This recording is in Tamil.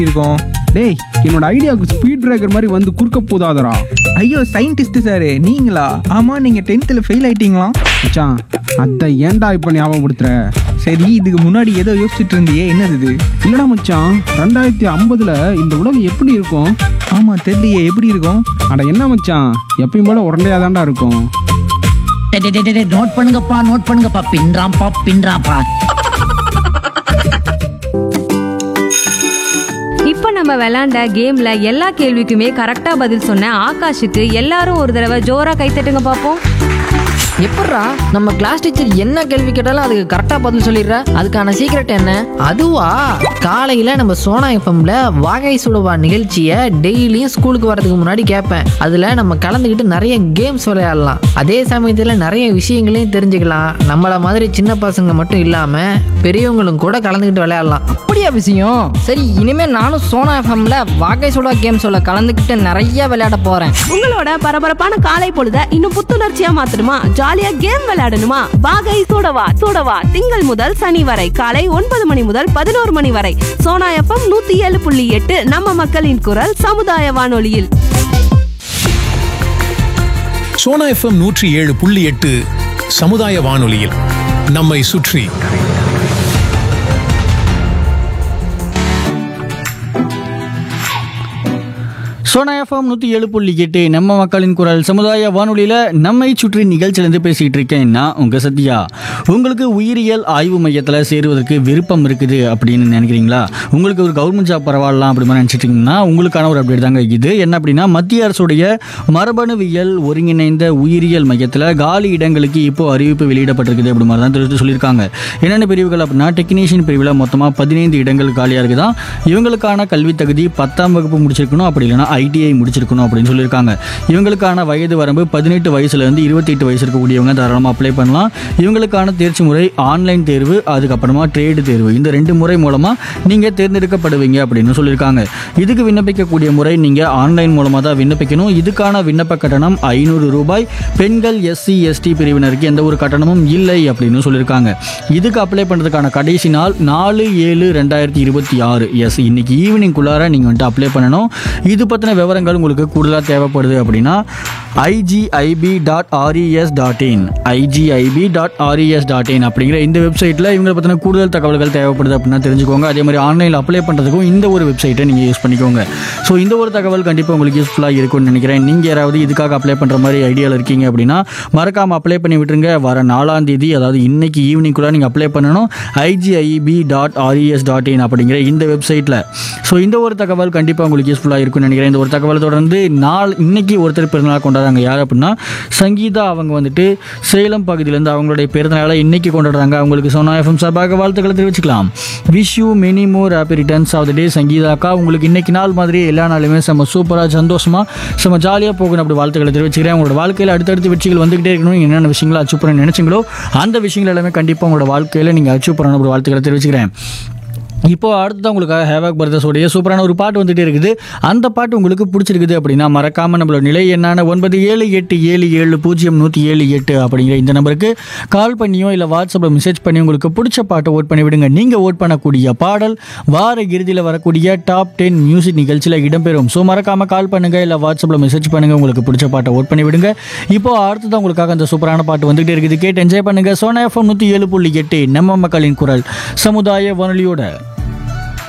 இருக்கும் டேய் என்னோட ஐடியாவுக்கு ஸ்பீட் பிரேக்கர் மாதிரி வந்து குறுக்க போதாதடா ஐயோ சயின்டிஸ்ட் சார் நீங்களா ஆமா நீங்க டென்த்தில் ஃபெயில் ஆயிட்டீங்களா மச்சான் அத்தை ஏன்டா இப்போ ஞாபகப்படுத்துற சரி இதுக்கு முன்னாடி ஏதோ யோசிச்சுட்டு இருந்தியே என்னது இது இல்லடா மச்சான் ரெண்டாயிரத்தி ஐம்பதுல இந்த உலகம் எப்படி இருக்கும் ஆமா தெரியலையே எப்படி இருக்கும் அட என்ன மச்சான் எப்பயும் போல உரண்டையாதான்டா இருக்கும் டேய், டேய், டேய், டேய், நோட் பண்ணுங்கப்பா நோட் பண்ணுங்கப்பா பின்றாம்பா பின்றாம்பா இப்போ நம்ம விளையாண்ட கேம்ல எல்லா கேள்விக்குமே கரெக்டா பதில் சொன்ன ஆகாஷுக்கு எல்லாரும் ஒரு தடவை ஜோரா கைத்தட்டுங்க பார்ப்போம் எப்பட்றா நம்ம கிளாஸ் டீச்சர் என்ன கேள்வி கேட்டாலும் அதுக்கு கரெக்டா பதில் சொல்லிடுற அதுக்கான சீக்ரெட் என்ன அதுவா காலையில நம்ம சோனா எஃப்எம்ல வாகை சுடுவா நிகழ்ச்சியை டெய்லியும் ஸ்கூலுக்கு வரதுக்கு முன்னாடி கேட்பேன் அதுல நம்ம கலந்துக்கிட்டு நிறைய கேம்ஸ் விளையாடலாம் அதே சமயத்துல நிறைய விஷயங்களையும் தெரிஞ்சுக்கலாம் நம்மள மாதிரி சின்ன பசங்க மட்டும் இல்லாம பெரியவங்களும் கூட கலந்துக்கிட்டு விளையாடலாம் அப்படியா விஷயம் சரி இனிமே நானும் சோனா எஃப்எம்ல வாகை சுடா கேம்ஸோட கலந்துக்கிட்டு நிறைய விளையாட போறேன் உங்களோட பரபரப்பான காலை பொழுத இன்னும் புத்துணர்ச்சியா மாத்தணுமா ஜாலியா கேம் விளையாடணுமா வாகை சூடவா சூடவா திங்கள் முதல் சனி வரை காலை ஒன்பது மணி முதல் பதினோரு மணி வரை சோனா எஃப்எம் நூத்தி ஏழு புள்ளி எட்டு நம்ம மக்களின் குரல் சமுதாய வானொலியில் சோனா எஃப்எம் நூற்றி ஏழு புள்ளி எட்டு சமுதாய வானொலியில் நம்மை சுற்றி சோனா எஃப்எம் நூற்றி ஏழு புள்ளி எட்டு நம்ம மக்களின் குரல் சமுதாய வானொலியில் நம்மை சுற்றி நிகழ்ச்சியிலேருந்து பேசிகிட்டு இருக்கேன் நான் உங்கள் சத்யா உங்களுக்கு உயிரியல் ஆய்வு மையத்தில் சேருவதற்கு விருப்பம் இருக்குது அப்படின்னு நினைக்கிறீங்களா உங்களுக்கு ஒரு கவர்மெண்ட் ஜாப் பரவாயில்லாம் அப்படி மாதிரி நினச்சிட்டிங்கன்னா உங்களுக்கான ஒரு அப்டேட் தாங்க இது என்ன அப்படின்னா மத்திய அரசுடைய மரபணுவியல் ஒருங்கிணைந்த உயிரியல் மையத்தில் காலி இடங்களுக்கு இப்போ அறிவிப்பு வெளியிடப்பட்டிருக்குது அப்படி மாதிரி தான் தெரிவித்து சொல்லியிருக்காங்க என்னென்ன பிரிவுகள் அப்படின்னா டெக்னீஷியன் பிரிவில் மொத்தமாக பதினைந்து இடங்கள் காலியாக இருக்குதான் இவங்களுக்கான கல்வி தகுதி பத்தாம் வகுப்பு முடிச்சிருக்கணும் அப்படி இல்லைன்னா ஐடிஐ முடிச்சிருக்கணும் அப்படின்னு சொல்லியிருக்காங்க இவங்களுக்கான வயது வரம்பு பதினெட்டு வயசுலேருந்து இருபத்தி எட்டு வயசு இருக்கக்கூடியவங்க தாராளமாக அப்ளை பண்ணலாம் இவங்களுக்கான தேர்ச்சி முறை ஆன்லைன் தேர்வு அதுக்கப்புறமா ட்ரேடு தேர்வு இந்த ரெண்டு முறை மூலமாக நீங்கள் தேர்ந்தெடுக்கப்படுவீங்க அப்படின்னு சொல்லியிருக்காங்க இதுக்கு விண்ணப்பிக்கக்கூடிய முறை நீங்கள் ஆன்லைன் மூலமாக தான் விண்ணப்பிக்கணும் இதுக்கான விண்ணப்ப கட்டணம் ஐநூறு ரூபாய் பெண்கள் எஸ்சி எஸ்டி பிரிவினருக்கு எந்த ஒரு கட்டணமும் இல்லை அப்படின்னு சொல்லியிருக்காங்க இதுக்கு அப்ளை பண்ணுறதுக்கான கடைசி நாள் நாலு ஏழு ரெண்டாயிரத்தி இருபத்தி ஆறு எஸ் இன்னைக்கு ஈவினிங்குள்ளார நீங்கள் வந்துட்டு அப்ளை பண்ணணும் இது பற்றின விவரங்கள் உங்களுக்கு கூடுதலாக தேவைப்படுது அப்படின்னா IGIB dot RES dot in IGIB dot RES dot in அப்படிங்கிற இந்த வெப்சைட்டில் இவங்களை பற்றின கூடுதல் தகவல்கள் தேவைப்படுது அப்படின்னா தெரிஞ்சுக்கோங்க அதே மாதிரி ஆன்லைனில் அப்ளை பண்ணுறதுக்கும் இந்த ஒரு வெப்சைட்டை நீங்கள் யூஸ் பண்ணிக்கோங்க ஸோ இந்த ஒரு தகவல் கண்டிப்பாக உங்களுக்கு யூஸ்ஃபுல்லாக இருக்கும்னு நினைக்கிறேன் நீங்கள் யாராவது இதுக்காக அப்ளை பண்ணுற மாதிரி ஐடியாவில் இருக்கீங்க அப்படின்னா மறக்காமல் அப்ளை பண்ணி விட்டுருங்க வர நாலாம் தேதி அதாவது இன்னைக்கு ஈவினிங்குள்ளே நீங்கள் அப்ளை பண்ணணும் IGIB dot RES dot in அப்படிங்கிற இந்த வெப்சைட்டில் ஸோ இந்த ஒரு தகவல் கண்டிப்பாக உங்களுக்கு யூஸ்ஃபுல்லாக இருக்கும்னு நினைக்கிறேன் இந்த ஒரு தகவலை தொடர்ந்து நாள் இன்னைக்கு ஒருத்தர் பிறந்தநாள் கொண்டாடுறாங்க யார் அப்படின்னா சங்கீதா அவங்க வந்துட்டு சேலம் பகுதியிலேருந்து அவங்களுடைய பிறந்தநாளை இன்னைக்கு கொண்டாடுறாங்க அவங்களுக்கு சோனா எஃப்எம் சார்பாக வாழ்த்துக்களை தெரிவிச்சுக்கலாம் wish you many more happy returns of the day சங்கீதாக்கா உங்களுக்கு இன்னைக்கு நாள் மாதிரி எல்லா நாளுமே செம்ம சூப்பராக சந்தோஷமாக செம்ம ஜாலியாக போகணும் அப்படி வாழ்த்துக்களை தெரிவிச்சுக்கிறேன் உங்களோட வாழ்க்கையில் அடுத்தடுத்து வெற்றிகள் வந்துகிட்டே இருக்கணும் என்னென்ன விஷயங்களை அச்சீவ் பண்ண நினைச்சீங்களோ அந்த விஷயங்கள் எல்லாமே கண்டிப்பாக உங்களோட வாழ்க்கையில் நீங்கள் அச்சீவ் பண்ணணும் அப்படி வாழ்த்துக்களை தெரிவிச்சுக்கிறேன் இப்போ அடுத்தது உங்களுக்காக ஹேவாக் பிரதர்ஸோடைய சூப்பரான ஒரு பாட்டு வந்துட்டே இருக்குது அந்த பாட்டு உங்களுக்கு பிடிச்சிருக்குது அப்படின்னா மறக்காம நம்மளோட நிலை என்னான ஒன்பது ஏழு எட்டு ஏழு ஏழு பூஜ்ஜியம் நூற்றி ஏழு எட்டு அப்படிங்கிற இந்த நம்பருக்கு கால் பண்ணியோ இல்லை வாட்ஸ்அப்பில் மெசேஜ் பண்ணி உங்களுக்கு பிடிச்ச பாட்டை ஓட் பண்ணி விடுங்க நீங்கள் ஓட் பண்ணக்கூடிய பாடல் வார இறுதியில் வரக்கூடிய டாப் டென் மியூசிக் நிகழ்ச்சியில் இடம்பெறும் ஸோ மறக்காம கால் பண்ணுங்க இல்லை வாட்ஸ்அப்பில் மெசேஜ் பண்ணுங்க உங்களுக்கு பிடிச்ச பாட்டை ஓட் பண்ணி விடுங்க இப்போ அடுத்தது உங்களுக்காக அந்த சூப்பரான பாட்டு வந்துகிட்டே இருக்குது கேட்டு என்ஜாய் பண்ணுங்க சோனா எஃப்எம் நூற்றி ஏழு புள்ளி எட்டு நம்ம மக்களின் குரல் சமுதாய வானொலியோட